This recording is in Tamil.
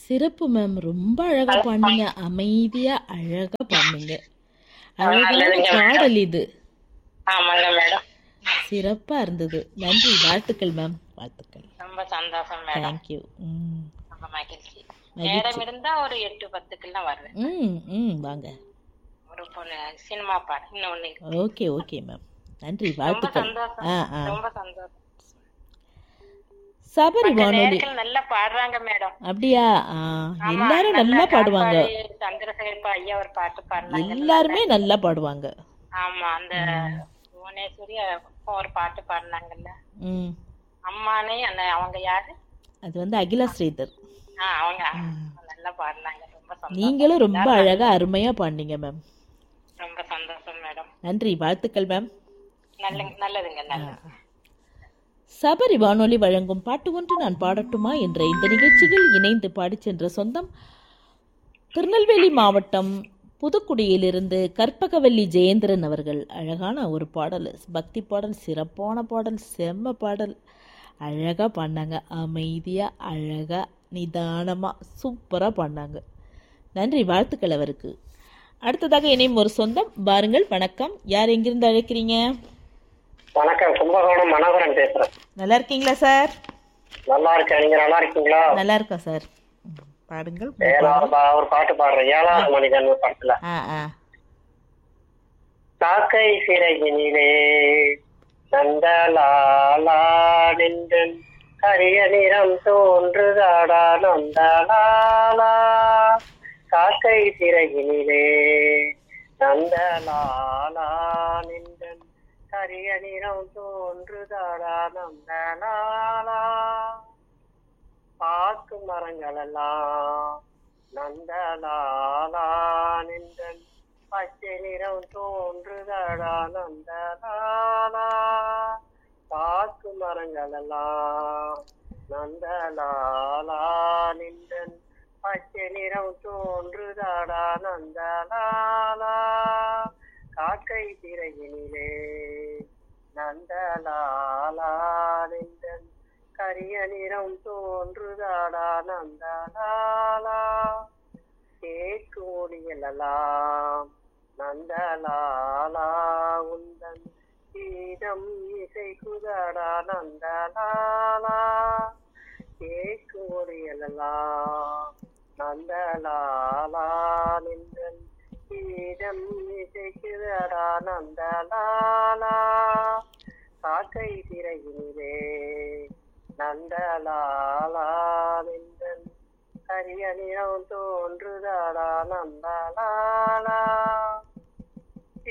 சிறப்பு மேம் ரொம்ப அழகா பாடுனீங்க அமைதியா அழகா பாடுனீங்க அழகான நல்லதுங்க பாடல் இது ஆமாங்க மேடம் சிறப்பா இருந்தது நன்றி வாழ்த்துக்கள் மேம் வாழ்த்துக்கள் ரொம்ப சந்தோஷம் மேடம் தேங்க்யூ ம் ரொம்ப மகிழ்ச்சி மகிழ்ச்சி. நேரம் இருந்தா ஒரு எட்டு பத்துக்கெல்லாம் வருவேன் ம் ம் வாங்க ஒரு பொண்ணு சினிமா பாடம் இன்னொன்னு இருக்கு. ஓகே ஓகே மேம் நன்றி ரொம்ப வாழ்த்துக்கள் சந்தோஷம் ஆ ஆ ரொம்ப சந்தோஷம் சபரி மற்ற வானொலி நேரத்துல நல்லா பாடுறாங்க மேடம் அப்படியா ஆ ஆமா, எல்லாரும் நல்லா பாடுவாங்க காப்பாடி சந்திரசேகர் ஐயா ஒரு பாட்டு பாடினாங்க எல்லாருமே நல்லா பாடுவாங்க ஆமா அந்த புவனேஸ்வரி ஒரு பாட்டு பாடினாங்கல்ல ம் அம்மானே அந்த அவங்க யாரு அது வந்து அகிலா ஸ்ரீதர் ஆ அவங்க நல்லா பாடினாங்க ரொம்ப சந்தோஷம் நீங்களும் ரொம்ப அழகா அருமையா பாடினீங்க மேம் ரொம்ப சந்தோஷம் மேடம் நன்றி வாழ்த்துக்கள் மேம் நல்ல நல்லதுங்க நல்லது சபரி வானொலி வழங்கும் பாட்டு ஒன்று நான் பாடட்டுமா என்ற இந்த நிகழ்ச்சியில் இணைந்து பாடிச் சென்ற சொந்தம் திருநெல்வேலி மாவட்டம் புதுக்குடியிலிருந்து கற்பகவல்லி ஜெயேந்திரன் அவர்கள் அழகான ஒரு பாடல் பக்தி பாடல் சிறப்பான பாடல் செம்ம பாடல் அழகாக பாடினாங்க அமைதியாக அழகாக நிதானமாக சூப்பராக பாடினாங்க நன்றி வாழ்த்துக்கள் அவருக்கு அடுத்ததாக இணையும் ஒரு சொந்தம் பாருங்கள் வணக்கம் யார் எங்கிருந்து அழைக்கிறீங்க வணக்கம் கும்பகோணம் மனோகரன் பேசுறேன் நல்லா இருக்கீங்களா சார் நல்லா இருக்கேன் நீங்க நல்லா இருக்கீங்களா நல்லா இருக்கா சார் ம், பாடுங்கள் ஏழாவது பா- ஒரு பாட்டு பாடுறேன் ஏழாவது மனிதன் படத்துல ஆ ஆ காக்கை சிறகினிலே நந்தலாலா நின்றன் கரிய நிறம் தோன்றுதாடா நந்தலாலா காக்கை சிறகினிலே நந்தலாலா நின்றன் கரிய நிறம் தோன்றுதாடா நந்தலாலா பாக்கு மரங்களெல்லாம் நந்தலாலா நின்றன் பச்சை நிறம் தோன்றுதடா நந்தலாலா பாக்கு மரங்களெல்லாம் நந்தலாலா நின்றன் பச்சை நிறம் தோன்றுதடா நந்தலாலா காக்கை திரையினிலே நந்தலாலா நின்றன் கரிய நிறம் தோன்றுதாடா நந்தலாலா கேக்கு முடியலாம் நந்தலாலா உந்தன் கீதம் இசைக்குதடா நந்தலாலா கேக்கு முடியலாம் நந்தலாலா நின்றன் கீதம் இசைக்குதடா நந்தலாலா காக்கை திரையினிலே நந்தலாலா நின்றன் கரிய நிறம் தோன்றுதாடா நந்தலாலா